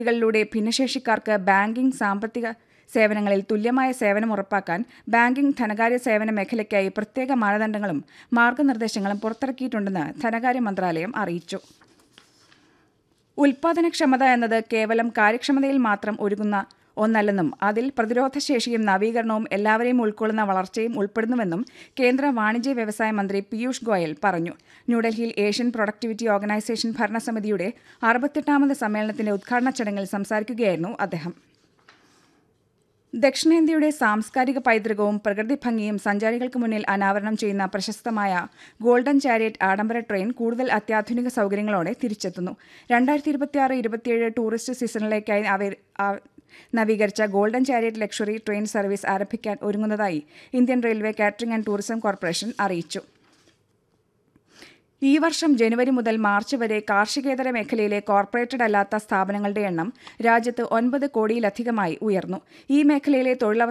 കളിലൂടെ ഭിന്നശേഷിക്കാർക്ക് ബാങ്കിംഗ് സാമ്പത്തിക സേവനങ്ങളിൽ തുല്യമായ സേവനം ഉറപ്പാക്കാൻ ബാങ്കിംഗ് ധനകാര്യ സേവന മേഖലയ്ക്കായി പ്രത്യേക മാനദണ്ഡങ്ങളും മാർഗനിർദ്ദേശങ്ങളും പുറത്തിറക്കിയിട്ടുണ്ടെന്ന് ധനകാര്യ മന്ത്രാലയം അറിയിച്ചു ഉൽപാദനക്ഷമത എന്നത് കേവലം കാര്യക്ഷമതയിൽ മാത്രം ഒരുങ്ങുന്ന ഒന്നല്ലെന്നും അതിൽ പ്രതിരോധശേഷിയും നവീകരണവും എല്ലാവരെയും ഉൾക്കൊള്ളുന്ന വളർച്ചയും ഉൾപ്പെടുന്നുവെന്നും കേന്ദ്ര വാണിജ്യ വ്യവസായ മന്ത്രി പീയൂഷ് ഗോയൽ പറഞ്ഞു ന്യൂഡൽഹിയിൽ ഏഷ്യൻ പ്രൊഡക്ടിവിറ്റി ഓർഗനൈസേഷൻ ഭരണസമിതിയുടെ അറുപത്തെട്ടാമത് സമ്മേളനത്തിന്റെ ഉദ്ഘാടന ചടങ്ങിൽ സംസാരിക്കുകയായിരുന്നു അദ്ദേഹം ദക്ഷിണേന്ത്യയുടെ സാംസ്കാരിക പൈതൃകവും പ്രകൃതി ഭംഗിയും സഞ്ചാരികൾക്ക് മുന്നിൽ അനാവരണം ചെയ്യുന്ന പ്രശസ്തമായ ഗോൾഡൻ ചാരിയറ്റ് ആഡംബര ട്രെയിൻ കൂടുതൽ അത്യാധുനിക സൗകര്യങ്ങളോടെ തിരിച്ചെത്തുന്നു രണ്ടായിരത്തി ഇരുപത്തിയാറ് ഇരുപത്തിയേഴ് ടൂറിസ്റ്റ് സീസണിലേക്കായി അവ- ആ- നവീകരിച്ച golden chariot luxury train service ആരംഭിക്കാൻ ഒരുങ്ങുന്നതായി Indian railway catering and tourism corporation അറിയിച്ചു ഈ വർഷം ജനുവരി മുതൽ മാർച്ച് വരെ കാർഷികേതര മേഖലയിലെ കോർപ്പറേറ്റഡ് അല്ലാത്ത സ്ഥാപനങ്ങളുടെ എണ്ണം രാജ്യത്ത് ഒൻപത് കോടിയിലധികമായി ഉയർന്നു ഈ മേഖലയിലെ തൊഴിലവസര